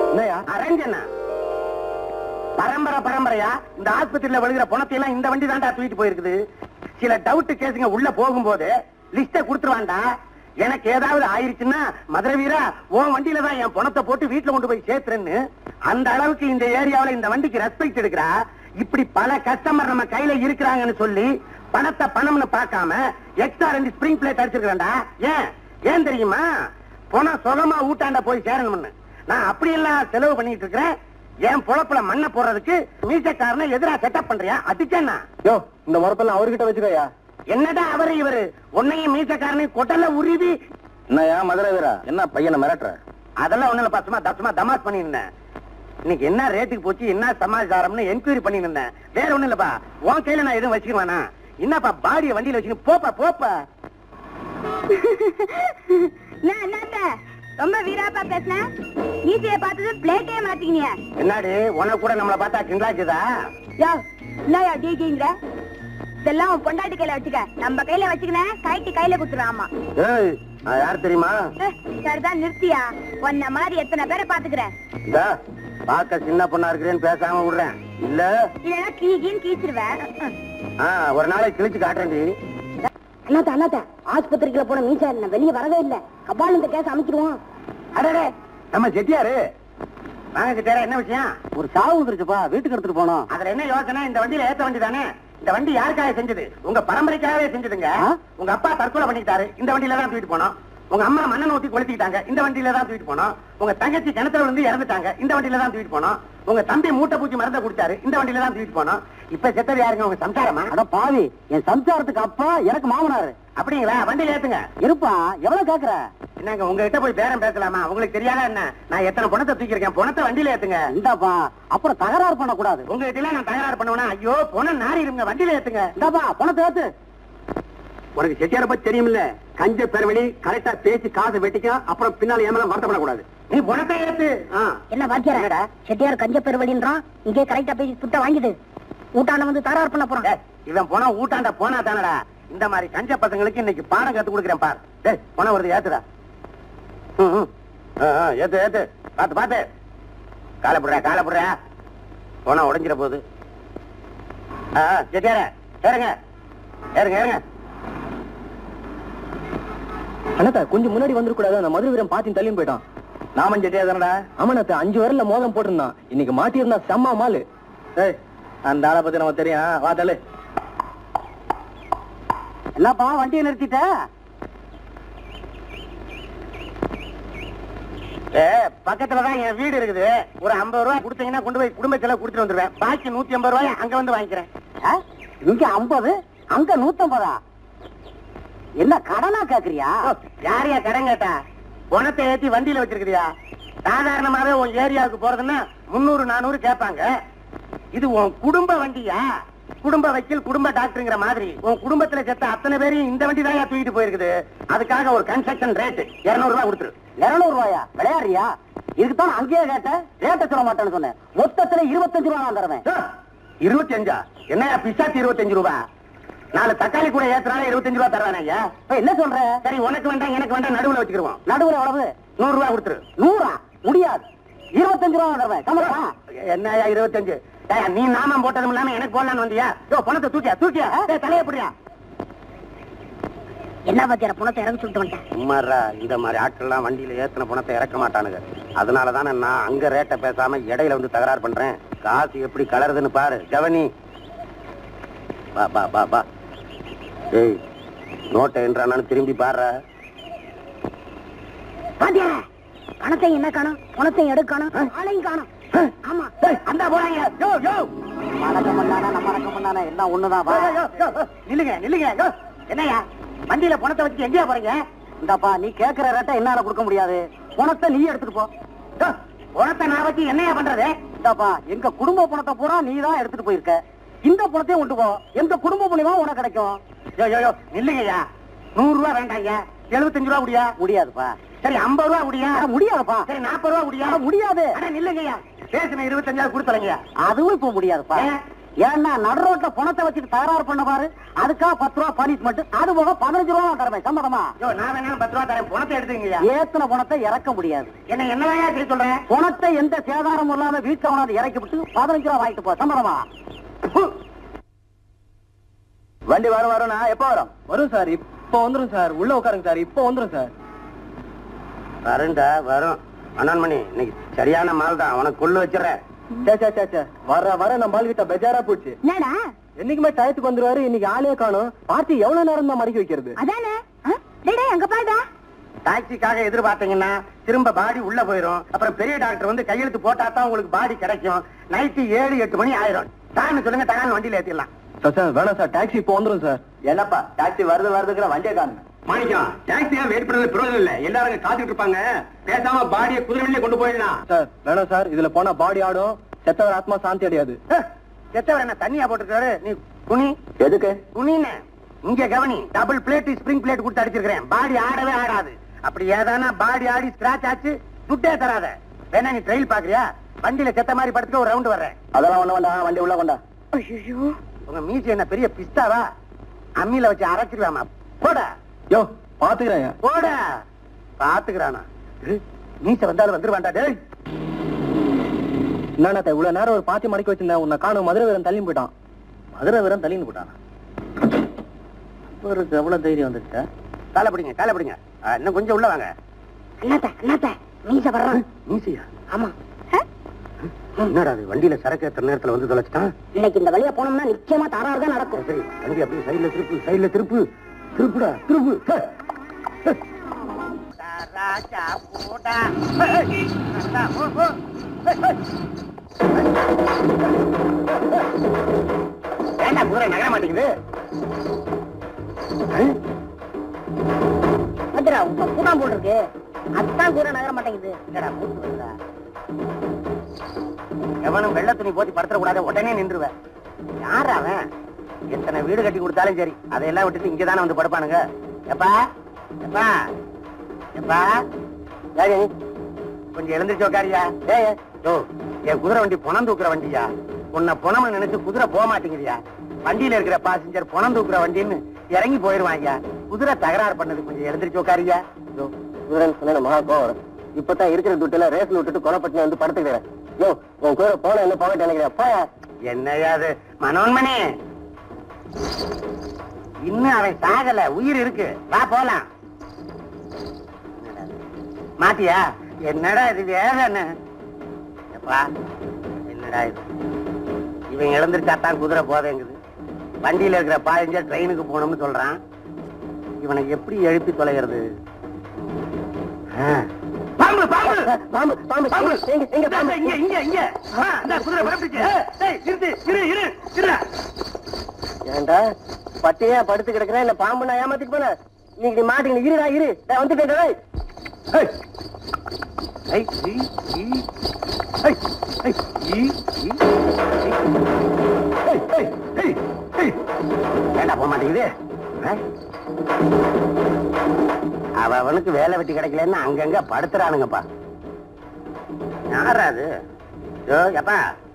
என்னையா அரஞ்சனா பரம்பரை பரம்பரையா இந்த ஆஸ்பத்திரியில விழுகிற பணத்தை எல்லாம் இந்த வண்டி தான்டா தூக்கிட்டு போயிருக்குது சில டவுட் கேஸுங்க உள்ள போகும்போது லிஸ்ட குடுத்துருவான்டா எனக்கு ஏதாவது ஆயிருச்சுன்னா மதுரை வீரா உன் வண்டியில தான் என் பணத்தை போட்டு வீட்டுல கொண்டு போய் சேர்த்துறேன்னு அந்த அளவுக்கு இந்த ஏரியாவுல இந்த வண்டிக்கு ரெஸ்பெக்ட் எடுக்கிறா இப்படி பல கஸ்டமர் நம்ம கையில இருக்கிறாங்கன்னு சொல்லி பணத்தை பணம்னு பார்க்காம எக்ஸ்ட்ரா ரெண்டு ஸ்பிரிங் பிளேட் அடிச்சிருக்கா ஏன் ஏன் தெரியுமா பணம் சுகமா ஊட்டாண்ட போய் சேரணும்னு நான் அப்படியெல்லாம் செலவு பண்ணிட்டு இருக்கிறேன் என் பொழப்புல மண்ணை போடுறதுக்கு மீசக்காரனை எதிரா செட்டப் பண்றியா அடிச்சேன்னா யோ இந்த மரப்பெல்லாம் அவர்கிட்ட வச்சுக்கோயா என்னடா அவரு இவரு உன்னையும் மீசக்காரனையும் கொட்டல உருவி என்னய்யா மதுரை வீரா என்ன பையனை மிரட்டுற அதெல்லாம் ஒண்ணு இல்ல பசுமா தப்புமா தமாஸ் பண்ணிருந்தேன் இன்னைக்கு என்ன ரேட்டுக்கு போச்சு என்ன சமாச்சாரம்னு என்கொயரி பண்ணிருந்தேன் வேற ஒண்ணு இல்லப்பா உன் கையில நான் எதுவும் வச்சுக்குவானா என்னப்பா பாடிய வண்டியில வச்சுன்னு போப்பா போப்பா நான் என்னத்த ரொம்ப வீராப்பா பேசுனேன் ஈஸியை பார்த்தது பிளேட்டே மாத்திக்கினிய என்னடி உனக்கு கூட நம்மள பார்த்தா கிண்டாச்சுதா யோ என்னயா டீக்கிங்கிற இதெல்லாம் உன் பொண்டாட்டி கையில வச்சுக்க நம்ம கையில வச்சுக்கினேன் கைட்டு கையில குத்துருவேன் ஆமா ஏய் நான் யார் தெரியுமா ஏய், சரிதான் நிறுத்தியா உன்ன மாதிரி எத்தனை பேரை பாத்துக்கிறேன் இதா பார்க்க சின்ன பொண்ணா இருக்கிறேன்னு பேசாம விடுறேன் இல்ல இல்லைன்னா கீகின்னு கீச்சிருவேன் ஆ, ஒரு நாளைக்கு கிழிச்சு காட்டுறேன்டி அண்ணாத்த அண்ணாத்த ஆஸ்பத்திரிக்குள்ள போன மீசா என்ன வெளியே வரவே இல்ல கபால் இந்த கேஸ் அமைச்சிருவோம் அடடே நம்ம செட்டியாரு வாங்க செட்டியாரா என்ன விஷயம் ஒரு சாவு வந்துருச்சுப்பா வீட்டுக்கு எடுத்துட்டு போனோம் அதுல என்ன யோசனை இந்த வண்டியில ஏத்த வண்டி தானே இந்த வண்டி யாருக்காக செஞ்சது உங்க பரம்பரைக்காகவே செஞ்சதுங்க ஆ? உங்க அப்பா தற்கொலை பண்ணிக்கிட்டாரு இந்த வண்டியில தான் தூக்கிட்டு போனோம் உங்க அம்மா மண்ணை ஊத்தி கொளுத்திக்கிட்டாங்க இந்த வண்டியில தான் தூக்கிட்டு போனோம் உங்க தங்கச்சி கிணத்துல விழுந்து இறந்துட்டாங்க இந்த வண்டியில தான் தூக்கிட்டு போனோம் உங்க தம்பி மூட்டை பூச்சி மருந்தை குடிச்சாரு இந்த வண்டியில தான் தூக்கிட்டு போனோம் இப்ப செத்தது யாருங்க உங்க சம்சாரமா அட பாவி என் சம்சாரத்துக்கு அப்பா எனக்கு மாமனாரு அப்படிங்களா வண்டியில ஏத்துங்க இருப்பா எவ்வளவு கேக்குற என்னங்க உங்ககிட்ட போய் பேரம் பேசலாமா உங்களுக்கு தெரியாதா என்ன நான் எத்தனை பணத்தை தூக்கியிருக்கேன் பணத்தை வண்டியில ஏத்துங்க இந்தாப்பா அப்புறம் தகராறு பண்ண கூடாது உங்ககிட்ட எல்லாம் நான் தகராறு பண்ணுவேனா ஐயோ பணம் நாரி இருங்க வண்டியில ஏத்துங்க இந்தாப்பா பணத்தை ஏத்து உனக்கு செட்டியார பத்தி தெரியுமில்ல கஞ்ச பெருவழி கரெக்டா பேசி காசு வெட்டிக்கும் அப்புறம் பின்னால ஏமல வருத்தப்படக்கூடாது நீ பணத்தை ஏத்து ஆ. என்ன வாத்தியார செட்டியார் கஞ்ச பெருவழின்றான் இங்கே கரெக்டா பேசி புட்ட வாங்கிடு ஊட்டான வந்து தரார் பண்ண போறான் டேய், இவன் பணம் ஊட்டாண்ட போனா தானடா இந்த மாதிரி கஞ்ச பசங்களுக்கு இன்னைக்கு பாடம் கத்து கொடுக்குறேன் பார் டேய் பணம் வருது ஏத்துடா ம், ம். ஆ, ஆ, ஏத்து ஏத்து பாத்து பாத்து காலை போடுற காலை போடுற பணம் உடைஞ்சிட போகுது ஆ, ஆ, செட்டியார ஏறுங்க ஏறுங்க ஏறுங்க அண்ணாத்த கொஞ்சம் முன்னாடி வந்துடக்கூடாது அந்த மதுரை வீரன் பாத்தி தள்ளியும் போயிட்டான் நாமன் செட்டியா தானடா ஆமாண்ணாத்த அஞ்சு வரல மோதிரம் போட்டிருந்தான் இன்னைக்கு மாட்டியிருந்தா செம்ம மாலு ஏய் அந்த ஆளை பத்தி நமக்கு தெரியும் வா தள்ளு என்னப்பா வண்டியை நிறுத்திட்ட ஏ பக்கத்துலதான் என் வீடு இருக்குது ஒரு ஐம்பது ரூபாய் கொடுத்தீங்கன்னா கொண்டு போய் குடும்ப செலவு கொடுத்துட்டு வந்துருவேன் பாக்கி நூத்தி ஐம்பது ரூபாய் அங்க வந்து வாங்கிக்கிறேன் ஆ? இங்க ஐம்பது அங்க நூத்தம்பதா என்ன கடனா கேக்குறியா ஓ, யாரையா கடன் கேட்டா பணத்தை ஏத்தி வண்டியில வச்சிருக்கிறியா சாதாரணமாவே உன் ஏரியாவுக்கு போறதுன்னா முன்னூறு நானூறு கேட்பாங்க இது உன் குடும்ப வண்டியா குடும்ப வக்கீல் குடும்ப டாக்டருங்கிற மாதிரி உன் குடும்பத்துல செத்த அத்தனை பேரையும் இந்த வண்டி தான் தூக்கிட்டு போயிருக்குது அதுக்காக ஒரு கன்ஸ்ட்ரக்ஷன் ரேட் இருநூறு ரூபாய் கொடுத்துரு இருநூறு ரூபாயா விளையாடுறியா இதுக்குதான் அங்கேயே கேட்டேன் ரேட்ட சொல்ல மாட்டேன்னு சொன்னேன் மொத்தத்துல இருபத்தஞ்சு ரூபா நான் தருவேன் இருபத்தி அஞ்சா என்னையா பிசாச்சு இருபத்தஞ்சு ரூபாய் நாலு தக்காளி கூட ஏத்துறாலும் இருபத்தஞ்சு ரூபாய் தருவானே ஐயா இப்ப என்ன சொல்ற சரி உனக்கு வேண்டாம் எனக்கு வேண்டாம் நடுவுல வச்சுக்கிருவோம் நடுவுல எவ்வளவு நூறு ரூபாய் கொடுத்துரு நூறா முடியாது இருபத்தஞ்சு ரூபா தருவேன் கமலா என்னையா இருபத்தஞ்சு ஏய்யா, நீ நாமம் போட்டதும் இல்லாம எனக்கு போடலான்னு வந்தியா யோ பணத்தை தூக்கியா தூக்கியா ஏய், தலையை பிடியா என்ன வாத்தியார பணத்தை இறங்கி சொல்லிட்டு வந்துட்டேன் சும்மாரா இந்த மாதிரி ஆட்கள்லாம் வண்டியில ஏத்தின பணத்தை இறக்க மாட்டானுங்க அதனால தானே நான் அங்க ரேட்டை பேசாம இடையில வந்து தகராறு பண்றேன் காசு எப்படி கலருதுன்னு பாரு ஜவனி பா பா பா பா ஏய் நோட்டை என்றானு திரும்பி பாரு வாத்தியார பணத்தை என்ன காணும் பணத்தை எடுக்க காணும் ஆளையும் காணும் ஆமா அந்த போறாங்க யோ யோ மடக்கம் பண்ணானா நம்ம அடக்கம் பண்ணானா எல்லாம் ஒண்ணுதான் வா. யோ, யோ, யோ, யோ, நில்லுங்க நில்லுங்க யோ, என்னய்யா வண்டியில பணத்தை வச்சு எங்கேயா போறீங்க இந்தாப்பா நீ கேக்குற ரேட்டை என்னால கொடுக்க முடியாது பணத்தை நீ எடுத்துட்டு போ யோ, பணத்தை நான் வச்சு என்னையா பண்றது இந்தாப்பா எங்க குடும்ப பணத்தை பூரா நீ தான் எடுத்துட்டு போயிருக்க இந்த பணத்தையும் கொண்டு போ எங்க குடும்ப மூலியமா உனக்கு கிடைக்கும் யோ யோ யோ நில்லுங்கய்யா நூறு ரூபா வேண்டாம் ஐயா எழுபத்தஞ்சு ரூபா முடியா முடியாதுப்பா சரி ஐம்பது ரூபா முடியா அட, முடியாதுப்பா சரி நாற்பது ரூபா முடியா அட, முடியாது அட நில்லுங்கய்யா பேசுன இருபத்தஞ்சாவது கொடுத்தலைங்க அதுவும் இப்ப முடியாதுப்பா ஏன்? ஏன்னா நடு ரோட்ல பணத்தை வச்சுட்டு தகராறு பண்ண பாரு அதுக்காக பத்து ரூபா பனிஷ்மெண்ட் அது போக பதினஞ்சு ரூபா தரமே சம்மதமா யோ நான் வேணாலும் பத்து ரூபா தரேன் பணத்தை எடுத்துக்கங்கய்யா ஏத்தன பணத்தை இறக்க முடியாது என்ன என்னதான் சரி சொல்றேன் பணத்தை எந்த சேதாரமும் இல்லாம வீட்டை கொண்டாந்து இறக்கி விட்டு பதினஞ்சு ரூபா வாங்கிட்டு போ சம்மதமா வண்டி வரும் வரும்னா எப்போ வரும் வரும் சார் இப்போ வந்துரும் சார் உள்ள உட்காருங்க சார் இப்போ வந்துரும் சார் வரும்டா வரும் அண்ணாமணி இன்னைக்கு சரியான மால் தான் உனக்கு கொள்ளு வச்சிடறேன் சே சே சே சே வர வர நம்ம ஆளுகிட்ட பெஜாரா போச்சு என்னடா என்னைக்குமே டயத்துக்கு வந்துருவாரு இன்னைக்கு ஆளே காணும் பார்ட்டி எவ்வளவு நேரம் தான் மடக்கி வைக்கிறது அதானே ஆ? டேய் டேய், அங்க பாருடா டாக்ஸிக்காக எதிர்பார்த்தீங்கன்னா திரும்ப பாடி உள்ள போயிரும் அப்புறம் பெரிய டாக்டர் வந்து கையெழுத்து போட்டா தான் உங்களுக்கு பாடி கிடைக்கும் நைட்டு ஏழு எட்டு மணி ஆயிரும் டான்னு சொல்லுங்க டான்னு வண்டியில ஏத்திடலாம் சார் சார் வேணாம் சார் டாக்ஸி இப்போ வந்துரும் சார் என்னப்பா டாக்ஸி வருது வருதுங்கிற வண்டியை காணுங்க மாணிக்கம் டாக்ஸியா வெயிட் பண்றது பிரயோஜனம் இல்ல எல்லாரும் காத்துட்டு இருப்பாங்க பேசாம பாடியை குதிரை கொண்டு போயிடலாம் சார் வேணாம் சார் இதுல போனா பாடி ஆடும் செத்தவர் ஆத்மா சாந்தி அடையாது செத்தவர் என்ன தண்ணியா போட்டுருக்காரு நீ துணி எதுக்கு துணின்னு இங்க கவனி டபுள் பிளேட் ஸ்ப்ரிங் பிளேட் கொடுத்து அடிச்சிருக்கிறேன் பாடி ஆடவே ஆடாது அப்படி ஏதானா பாடி ஆடி ஸ்கிராச் ஆச்சு துட்டே தராத வேணா நீ ட்ரெயில் பாக்குறியா வண்டியில செத்த மாதிரி படுத்துக்க ஒரு ரவுண்ட் வர்றேன் அதெல்லாம் ஒண்ணு வேண்டாம் வண்டி உள்ள கொண்டா ஐயோ உங்க மீசி என்ன பெரிய பிஸ்தாவா அம்மியில வச்சு அரைச்சிருவாமா போடா யோ பாத்துக்கிறேன் போடா பாத்துக்கிறானா மீச வந்தாலும் வந்துருவான்டா டேய் என்னண்ணா இவ்வளவு நேரம் ஒரு பாத்தி மடக்கி வச்சிருந்தேன் உன்னை காணும் மதுரை வீரன் தள்ளி போயிட்டான் மதுரை வீரன் தள்ளின்னு போட்டானா ஒரு எவ்வளவு தைரியம் வந்துருச்சா காலை பிடிங்க காலை பிடிங்க ஆ, இன்னும் கொஞ்சம் உள்ள வாங்க அண்ணாத்த அண்ணாத்த மீச வர்றான் மீசியா ஆமா என்னடா அது வண்டியில சரக்கு ஏத்துற நேரத்துல வந்து தொலைச்சிட்டான் இன்னைக்கு இந்த வழியா போனோம்னா நிச்சயமா தகராறு தான் நடக்கும் சரி வண்டி அப்படியே சைடுல திருப்பு சைடுல திருப்பு திருப்புடா திருப்பு ஹே. ஹே. ராஜா போடா ஹே, ஹே. ராஜா, போ, போ. ஹே, ஹே. ஏன்டா குதிரை நகர மாட்டேங்குது ஹே? வந்துடா உங்க கூட்டம் போல் இருக்கு அதான் கூட நகர மாட்டேங்குது என்னடா மூச்சு வருதா? எவனும் வெள்ள துணி போத்தி படுத்துற கூடாது உடனே நின்றுவேன் யார் அவன் எத்தனை வீடு கட்டி கொடுத்தாலும் சரி அதையெல்லாம் விட்டுட்டு இங்கதானே வந்து படுப்பானுங்க எப்பா எப்பா எப்பா யாரு நீ? கொஞ்சம் எழுந்திருச்சு உட்காரியா ஏய் ஓ என் குதிரை வண்டி புணம் தூக்குற வண்டியா உன்னை புணம்னு நினைச்சு குதிரை போக மாட்டேங்குதியா வண்டியில இருக்கிற பாசஞ்சர் புணம் தூக்குற வண்டின்னு இறங்கி போயிருவான் ஐயா குதிரை தகராறு பண்ணது கொஞ்சம் எழுந்திருச்சு உட்காரியா யோ குதிரைன்னு சொன்னா மகா கோவம் வரும் இப்பதான் இருக்கிற துட்டுல ரேஸ்ல விட்டுட்டு கொலைப்பட்டு வந்து படுத்துக்கிறேன் யோ உன் குதிரை போன என்ன போகட்டு நினைக்கிறேன் போயா என்னையா அது மனோன்மணி இன்னும் அவன் சாகல உயிர் இருக்கு வா போலாம் மாத்தியா என்னடா இது வேதனை எப்பா என்னடா இது இவன் இழந்துருச்சாத்தான் குதிரை போதேங்குது வண்டியில இருக்கிற பாயஞ்சர் ட்ரெயினுக்கு போகணும்னு சொல்றான் இவனை எப்படி எழுப்பி தொலைகிறது ஆ. பாம்பு பாம்பு பாம்பு பாம்பு பாம்பு எங்க எங்க பாம்பு இங்க இங்க இங்க ஆ, இந்த குதிரை பரப்பிச்சு ஏய் நிறுத்து இரு இரு இரு ஏன்டா பட்டியா படுத்து கிடக்குறேன் இல்ல பாம்பு நான் ஏமாத்திட்டு போனேன் இன்னைக்கு நீ மாட்டீங்க இருடா இரு நான் வந்துட்டேன் டேய். ஏய் ஏய் ஈ ஈ ஏய் ஏய் ஈ ஈ ஏய் ஏய் ஏய் ஏய் ஏண்டா போக மாட்டேங்குது ஆ? அவ அவனுக்கு வேலை வெட்டி கிடைக்கலன்னு அங்கங்க படுத்துறானுங்கப்பா யாரா அது யோ எப்பா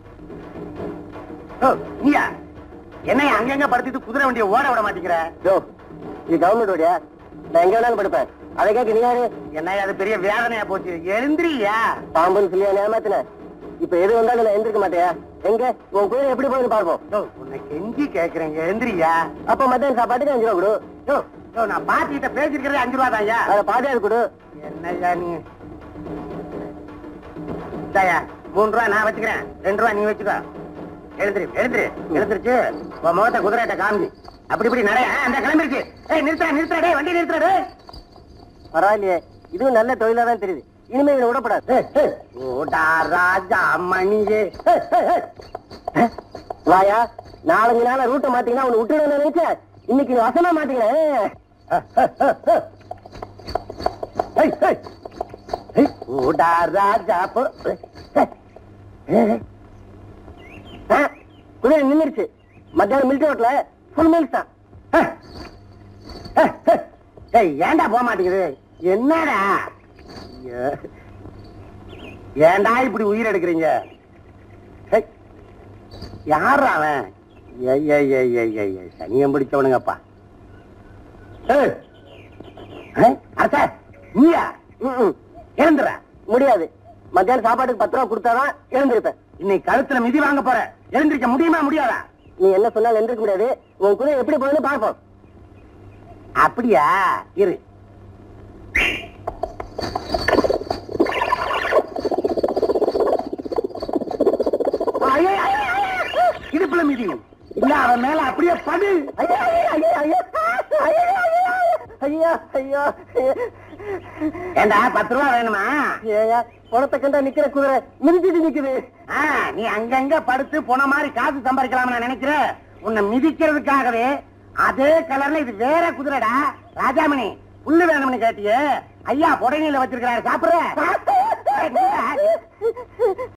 ஓ நீயா என்னைய அங்கங்க படுத்திட்டு குதிரை வண்டியை ஓட விட மாட்டேங்கிற யோ இது கவர்மெண்ட் ஓடியா நான் எங்க வேணாலும் படுப்பேன் அதை கேட்க நீ யாரு என்னைய அது பெரிய வேதனையா போச்சு எழுந்திரியா பாம்புன்னு சொல்லி நான் ஏமாத்தினேன் இப்ப எது வந்தாலும் நான் எந்திரிக்க மாட்டேயா எங்க உன் குதிரை எப்படி போகுதுன்னு பார்ப்போம் யோ, உன்னை கெஞ்சி கேக்குறேன் எழுந்திரியா அப்ப மத்தியானம் சாப்பாட்டுக்கு அஞ்சு ரூபா கொடு யோ யோ நான் பாட்டிகிட்ட பேசிருக்கிறதே அஞ்சு ரூபா தான்யா அதை பாதியாது கொடு என்னய்யா நீ இந்தாயா மூணு ரூபா நான் வச்சுக்கிறேன் ரெண்டு ரூபா நீ வச்சுக்கோ எழுந்திரு எழுந்திரு எழுந்திருச்சு உன் முகத்தை குதிரைட்ட காமி அப்படி இப்படி நிறைய அந்த கிளம்பிருச்சு ஏய் நிறுத்துறா நிறுத்துறா டேய் வண்டி நிறுத்துறா டேய் பரவாயில்லையே இதுவும் நல்ல தொழிலா தான் தெரியுது இனிமே இவனை விடப்படாது ஏய், ஏய். ஓடா ராஜா மணியே ஏய், ஏய், ஏய். வாயா நாலஞ்சு நாளா ரூட்டை மாத்தீங்கன்னா உன்னை விட்டுடுவேன் நினைச்சேன் இன்னைக்கு நீ வசமா மாட்டீங்களே ஏய், ஏய். ஏய், ஓடா ராஜா போ ஏய். ஆ, குதிரை நின்னுருச்சு மத்தியானம் மில்ட்ரி ரோட்ல ஃபுல் மீல்ஸ் தான் ஏய் ஏன்டா போக மாட்டேங்குது என்னடா ஐயோ. ஏன்டா இப்படி உயிர் எடுக்கிறீங்க ஏய். யார் அவன் ஏய், ஏய், ஏய், ஏய், ஏய், ஏய், சனியம் பிடிச்சவனுங்கப்பா ஏய், ஏய், அரசே, நீயா ம்ம். எழுந்துற முடியாது மத்தியானம் சாப்பாட்டுக்கு பத்து ரூபா கொடுத்தாதான் எழுந்திருப்பேன் இன்னைக்கு கழுத்துல மிதி வாங்க போற எழுந்திருக்க முடியுமா முடியாதா நீ என்ன சொன்னாலும் எழுந்திருக்க முடியாது உன் குதிரை எப்படி போகுதுன்னு பார்ப்போம் அப்படியா இரு ஐயே, ஐயே, ஐயே, இடுப்புல மிதி இல்ல அவன் மேல அப்படியே படு ஐயா ஐயா ஐயா ஐயா ஐயா ஐயா ஐயா ஏண்டா பத்து ரூபா வேணுமா ஏயா பணத்தை கண்டா நிக்கிற குதிரை மிதிச்சிட்டு நிக்குது ஆ, நீ அங்கங்க படுத்து போன மாதிரி காசு சம்பாதிக்கலாம் நான் நினைக்கிறேன் உன்னை மிதிக்கிறதுக்காகவே அதே கலர்ல இது வேற குதிரைடா ராஜாமணி புல்லு வேணும்னு கேட்டியே ஐயா புடனையில வச்சிருக்கிறாரு சாப்பிடுற